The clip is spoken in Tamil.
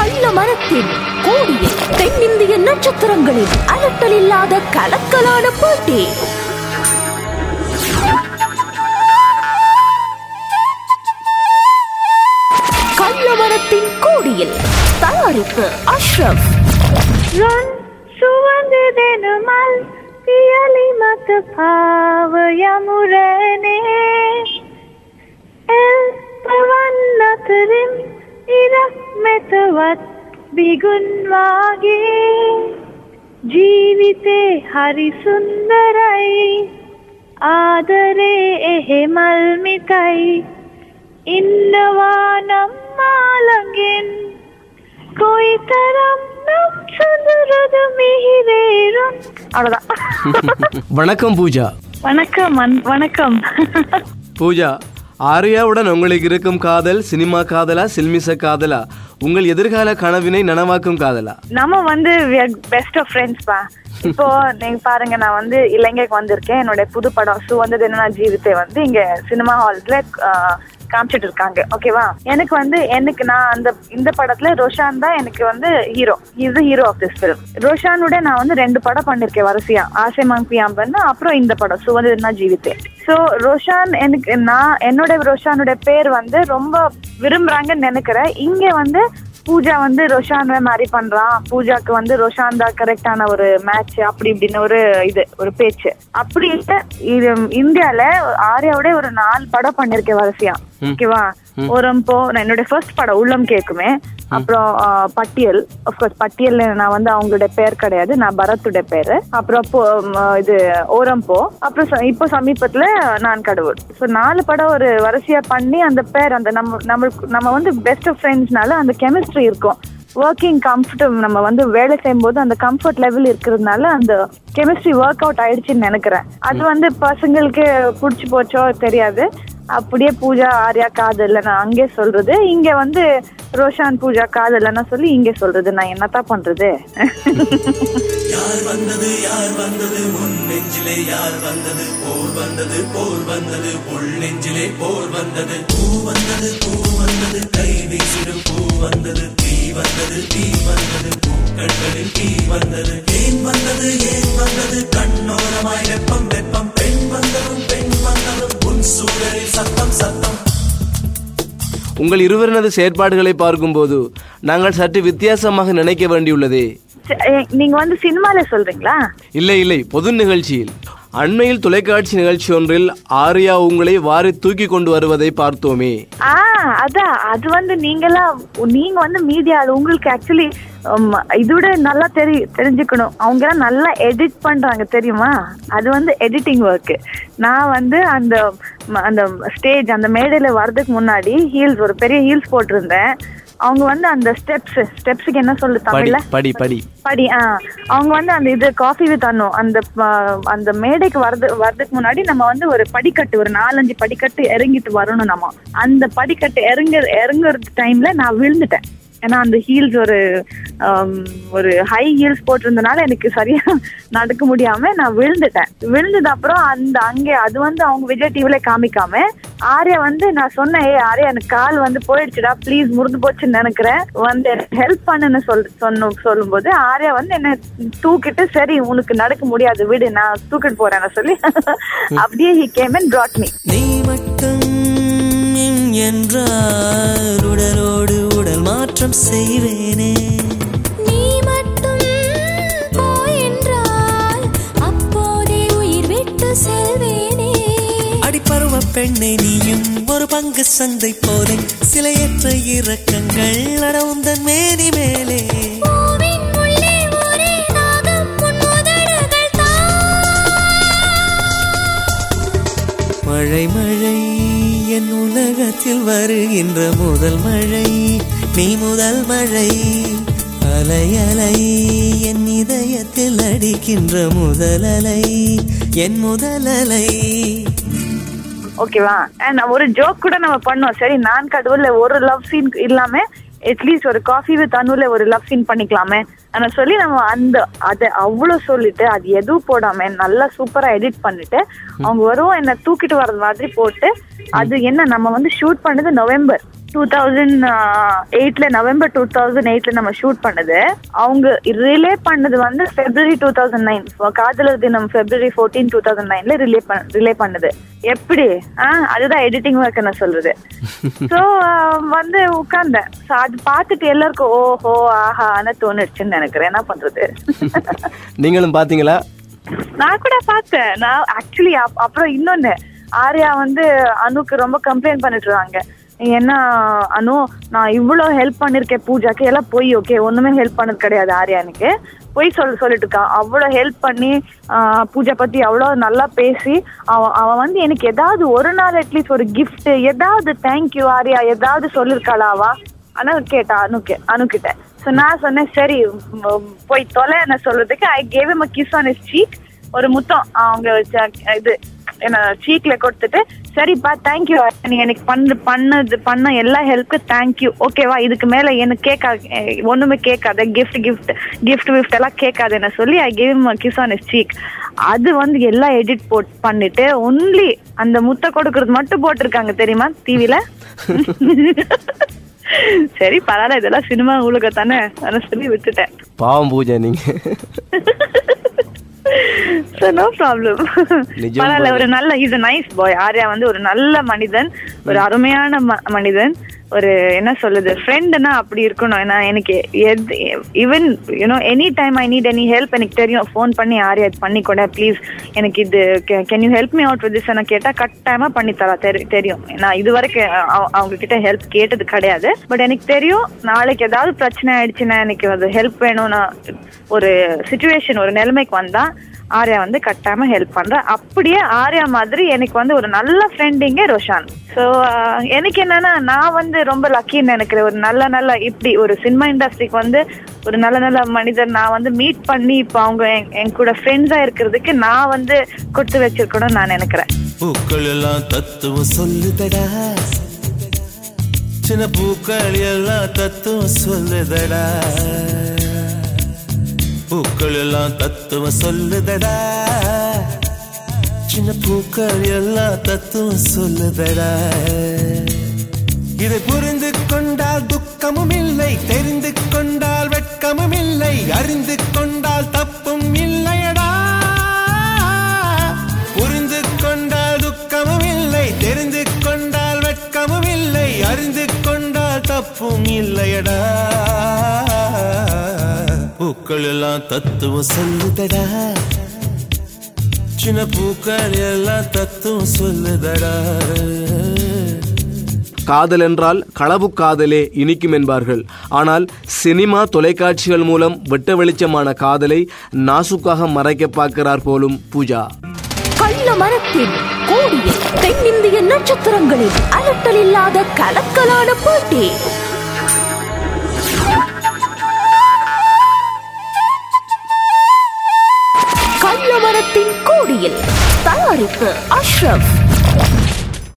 கள்ள மரத்தின் கோடியில் தென்னிந்திய நட்சத்திரங்களின் அலட்டல் இல்லாத கலக்கலான போட்டி கள்ள மரத்தின் கோடியில் தயாரிப்பு அஷ்ரப் Run, சுவந்ததெனுமல் பியலி மත පාව යමුරනේ එල් පවන් අතරින් ඉරක් මෙතවත් බිගුන් වාගේ ජීවිතේ හරි සුන්දරයි ආදරේ එහෙ මල්මිතයි ඉන්නවා නම් මාළඟෙන් කොයිතරම් නම් සුඳුරුදු මිහිරේරුම් அவ்வளோதான் வணக்கம் பூஜா வணக்கம் அன்- வணக்கம் பூஜா ஆர்யாவுடன் உங்களுக்கு இருக்கும் காதல் சினிமா காதலா சில்மிச காதலா உங்கள் எதிர்கால கனவினை நனவாக்கும் காதலா நம்ம வந்து பெஸ்ட் ஆஃப் ஃப்ரெண்ட்ஸ் பா இப்போ நீங்க பாருங்க நான் வந்து இலங்கைக்கு வந்திருக்கேன் என்னோட புது படம் சு வந்தது என்ன ஜீவித்தை வந்து இங்க சினிமா ஹால்ஸ்ல காமிச்சிட்டு இருக்காங்க ஓகேவா எனக்கு வந்து எனக்கு நான் அந்த இந்த படத்துல ரோஷான் தான் எனக்கு வந்து hero is hero of this film ரோஷானோட நான் வந்து ரெண்டு படம் பண்ணிருக்கேன் வரிசையா ஆசை மங்கியாம்பன் அப்புறம் இந்த படம் சுவந்தது என்ன ஜீவித்தே ஸோ ரோஷான் எனக்கு நான் என்னோட ரோஷானோட பேர் வந்து ரொம்ப விரும்புறாங்கன்னு நினைக்கிறேன் இங்க வந்து பூஜா வந்து ரோஷான் மாதிரி பண்றான் பூஜாக்கு வந்து ரோஷான் தான் கரெக்டான ஒரு மேட்ச் அப்படி இப்படின்னு ஒரு இது ஒரு பேச்சு அப்படி இல்ல, இது இந்தியால ஆர்யாவோட ஒரு நாலு படம் பண்ணிருக்கேன் வரிசையா ஓகேவா ஓரம்போ நான் என்னோட ஃபர்ஸ்ட் படம் உள்ளம் கேக்குமே அப்புறம் ஆ, பட்டியல் அஃப்கோர்ஸ் பட்டியல் நான் வந்து அவங்களோட பேர் கிடையாது நான் பரத்துடைய பேரு அப்புறம் போ- ம, இது ஓரம்போ அப்புறம் ச- இப்போ சமீபத்துல நான் கடவுள் ஸோ நாலு படம் ஒரு வரிசையா பண்ணி அந்த பேர் அந்த நம்ம நம்மளுக்கு நம்ம வந்து பெஸ்ட் ஆஃப் ஃப்ரெண்ட்ஸ்னால அந்த கெமிஸ்ட்ரி இருக்கும் ஒர்க்கிங் கம்ஃபர்ட் நம்ம வந்து வேலை செய்யும்போது அந்த கம்ஃபர்ட் லெவல் இருக்கிறதுனால அந்த கெமிஸ்ட்ரி ஒர்க் அவுட் ஆயிடுச்சுன்னு நினைக்கிறேன் அது வந்து பசங்களுக்கு பிடிச்சி போச்சோ தெரியாது அப்படியே பூஜா ஆர்யா காதல்ல நான் அங்கே சொல்றது இங்க வந்து ரோஷான் பூஜா காதல்லன்னா சொல்லி இங்கே சொல்றது நான் என்னத்தான் பண்றது உங்கள் இருவரினது செயற்பாடுகளை பார்க்கும்போது நாங்கள் சற்று வித்தியாசமாக நினைக்க வேண்டியுள்ளதே ச- எ- நீங்க வந்து சினிமால சொல்றீங்களா இல்லை இல்லை பொது நிகழ்ச்சியில் அண்மையில் தொலைக்காட்சி நிகழ்ச்சி ஒன்றில் ஆர்யா உங்களை வாரி தூக்கி கொண்டு வருவதை பார்த்தோமே ஆ அதான் அது வந்து நீங்களா நீங்க வந்து மீடியா அது உங்களுக்கு ஆக்சுவலி இதோட நல்லா தெரி தெரிஞ்சுக்கணும் அவங்க எல்லாம் நல்லா எடிட் பண்றாங்க தெரியுமா அது வந்து எடிட்டிங் ஒர்க் நான் வந்து அந்த ம- அந்த ஸ்டேஜ் அந்த மேடையில வர்றதுக்கு முன்னாடி ஹீல்ஸ் ஒரு பெரிய ஹீல்ஸ் போட்டிருந்தேன் அவங்க வந்து அந்த ஸ்டெப்ஸ் ஸ்டெப்ஸுக்கு என்ன சொல்லு படி தமிழ்ல படி படி படி ஆ அவங்க வந்து அந்த இது காஃபி வித் அண்ணு அந்த ஆ, அந்த மேடைக்கு வரது வரதுக்கு முன்னாடி நம்ம வந்து ஒரு படிக்கட்டு ஒரு நாலஞ்சு படிக்கட்டு இறங்கிட்டு வரணும் நம்ம அந்த படிக்கட்டு இறங்க இறங்குறது டைம்ல நான் விழுந்துட்டேன் ஏன்னா அந்த ஹீல்ஸ் ஒரு ஆம், ஒரு ஹை ஹீல்ஸ் போட்டிருந்தனால எனக்கு சரியா நடக்க முடியாம நான் விழுந்துட்டேன் விழுந்தது அப்புறம் அந்த அங்கே அது வந்து அவங்க விஜய் டிவில காமிக்காம ஆர்யா வந்து நான் சொன்னேன் ஏ ஆர்யா எனக்கு கால் வந்து போயிடுச்சுடா ப்ளீஸ் முறிஞ்சு போச்சுன்னு நினைக்கிறேன் வந்து ஹெல்ப் பண்ணுன்னு சொல் சொன்ன சொல்லும்போது ஆர்யா வந்து என்ன தூக்கிட்டு சரி உனக்கு நடக்க முடியாது விடு நான் தூக்கிட்டு போறேன்னு சொல்லி அப்படியே he came and brought me நீ மட்டும் என்றால் உடலோடு உடல் மாற்றம் செய்வேனே நீ மட்டும் போ என்றால் அப்போதே உயிர் விட்டு செல்வேனே அடிப்பருவ பெண்ணை நீயும் ஒரு பங்கு சந்தை போலே சிலையற்ற இறக்கங்கள் அடவுந்தன் மேனி மேலே பூவின் உள்ளே ஒரே நாகம் உன் உதடுகள் மழை மழை என் உலகத்தில் வருகின்ற முதல் மழை நீ முதல் மழை அலை அலை என் இதயத்தில் அடிக்கின்ற முதல் அலை என் முதல் அலை ஓகேவா அண்ட் ஒரு ஜோக் கூட நம்ம பண்ணோம் சரி நான் கடவுள்ல ஒரு லவ் சீன் இல்லாம அட்லீஸ்ட் ஒரு காஃபி வித் அனுல ஒரு லவ் சீன் பண்ணிக்கலாமே ஆனா சொல்லி நம்ம அந்த அதை அவ்வளவு சொல்லிட்டு அது எதுவும் போடாம நல்லா சூப்பரா எடிட் பண்ணிட்டு அவங்க வரும் என்ன தூக்கிட்டு வர்றது மாதிரி போட்டு அது என்ன நம்ம வந்து ஷூட் பண்ணது நவம்பர் டூ தௌசண்ட் எயிட்ல நவம்பர் டூ தௌசண்ட் எயிட்ல நம்ம ஷூட் பண்ணது அவங்க ரிலே பண்ணது வந்து பிப்ரவரி டூ தௌசண்ட் நைன் காதலர் தினம் பிப்ரவரி ஃபோர்டீன் டூ தௌசண்ட் நைன்ல ரிலே பண்ண ரிலே பண்ணது எப்படி ஆ அதுதான் எடிட்டிங் ஒர்க் நான் சொல்றது ஸோ வந்து உட்கார்ந்தேன் ஸோ அது பார்த்துட்டு எல்லாருக்கும் ஓஹோ ஆஹான்னு தோணுச்சுன்னு நினைக்கிறேன் என்ன பண்றது நீங்களும் பார்த்தீங்களா நான் கூட பார்த்தேன் நான் ஆக்சுவலி அப்புறம் இன்னொன்னு ஆர்யா வந்து அனுக்கு ரொம்ப கம்ப்ளைண்ட் பண்ணிட்டு இருக்காங்க என்ன அனு நான் இவ்வளோ ஹெல்ப் பண்ணிருக்கேன் பூஜாக்கு எல்லாம் போய் ஓகே ஒண்ணுமே ஹெல்ப் பண்ணது கிடையாது ஆர்யானுக்கு போய் சொல்ல சொல்லிட்டு இருக்கான் அவ்வளோ ஹெல்ப் பண்ணி ஆஹ், பூஜா பத்தி அவ்வளோ நல்லா பேசி அவன் அவன் வந்து எனக்கு ஏதாவது ஒரு நாள் அட்லீஸ்ட் ஒரு கிஃப்ட் ஏதாவது தேங்க்யூ ஆர்யா ஏதாவது சொல்லிருக்காளா அவ ஆனா கேட்டா அனுக்கு அனுக்கிட்ட ஸோ நான் சொன்னேன் சரி ம், போய் தொலை என்ன சொல்றதுக்கு I gave him kiss on his cheek ஒரு முத்தம் அவங்க ச- இது என்ன சீக்ல கொடுத்துட்டு சரிப்பா தேங்க்யூ நீ எனக்கு பண்ணு பண்ணது பண்ண எல்லா ஹெல்ப்க்கு தேங்க்யூ ஓகேவா இதுக்கு மேல எனக்கு கேட்கா அஹ் ஒண்ணுமே கேட்காத கிஃப்ட் கிஃப்ட் கிஃப்ட் கிஃப்ட் எல்லாம் கேட்காதுன்னு சொல்லி I gave kiss on his cheek அது வந்து எல்லாம் எடிட் போட் பண்ணிட்டு ஒன்லி அந்த முத்தை கொடுக்கறது மட்டும் போட்டிருக்காங்க தெரியுமா டிவில சரி பரவாயில்ல இதெல்லாம் சினிமா உலக தானே அதனால சொல்லி விட்டுட்டேன் பாவம் பூஜா நீங்க நோ ப்ராப்ளம் நிஜம் பரவாயில்ல போல. ஒரு நல்ல இது நைஸ் பாய் ஆர்யா வந்து ஒரு நல்ல மனிதன் ஒரு அருமையான ம- மனிதன் ஒரு என்ன சொல்லுது ஃப்ரெண்டுனா அப்படி இருக்கணும் ஏன்னா எனக்கு எது even you know any time I need any help எனக்கு தெரியும் ஃபோன் பண்ணி ஆர்யா இது பண்ணி கூட ப்ளீஸ் எனக்கு இது can you help me out with this கேட்டா கட்டாயமா பண்ணி தரா தெரி- தெரியும் நான் இது வரைக்கும் அவ- அவங்க கிட்ட ஹெல்ப் கேட்டது கிடையாது பட் எனக்கு தெரியும் நாளைக்கு ஏதாவது பிரச்சனை ஆயிடுச்சுன்னா எனக்கு அது ஹெல்ப் வேணும்னா ஒரு சுச்சுவேஷன் ஒரு நிலைமைக்கு வந்தா ஆர்யா வந்து கட்டாயமா ஹெல்ப் பண்ற அப்படியே ஆர்யா மாதிரி எனக்கு வந்து ஒரு நல்ல ஃப்ரெண்டிங்க ரோஷான் ஸோ எனக்கு என்னன்னா நான் வந்து ரொம்ப லக்கின்னு நினைக்கிறேன் ஒரு நல்ல நல்ல இப்படி ஒரு சினிமா இண்டஸ்ட்ரிக்கு வந்து ஒரு நல்ல நல்ல மனிதர் நான் வந்து மீட் பண்ணி இப்போ அவங்க என் என் கூட ஃப்ரெண்ட்ஸா இருக்கிறதுக்கு நான் வந்து கொடுத்து வச்சிருக்கணும்னு நான் நினைக்கிறேன் பூக்கள் எல்லாம் தத்துவம் சொல்லுதடா சின்ன பூக்கள் எல்லாம் தத்துவம் சொல்லுதடா பூக்கள் எல்லாம் தத்துவம் சொல்லுதடா சின்ன பூக்கள் எல்லாம் தத்துவம் சொல்லுதடா இதை புரிந்து கொண்டால் துக்கமும் இல்லை தெரிந்து கொண்டால் வெட்கமும் இல்லை அறிந்து கொண்டால் தப்பும் இல்லையடா புரிந்து கொண்டால் துக்கமும் இல்லை தெரிந்து கொண்டால் வெட்கமும் இல்லை அறிந்து கொண்டால் தப்பும் இல்லையடா பூக்கள் எல்லாம் தத்துவம் சொல்லுதடா சின்ன பூக்கள் எல்லாம் தத்துவம் சொல்லுதடா காதல் என்றால் களவு காதலே இனிக்கும் என்பார்கள் ஆனால் சினிமா தொலைக்காட்சிகள் மூலம் வெட்ட வெளிச்சமான காதலை நாசுக்காக மறைக்க பார்க்கிறார் போலும் பூஜா கள்ள மரத்தில் கூடிய தென்னிந்திய நட்சத்திரங்களின் அலட்டல் இல்லாத கலக்கலான போட்டி கள்ள மரத்தின் கோடியில் தயாரிப்பு அஷ்ரப்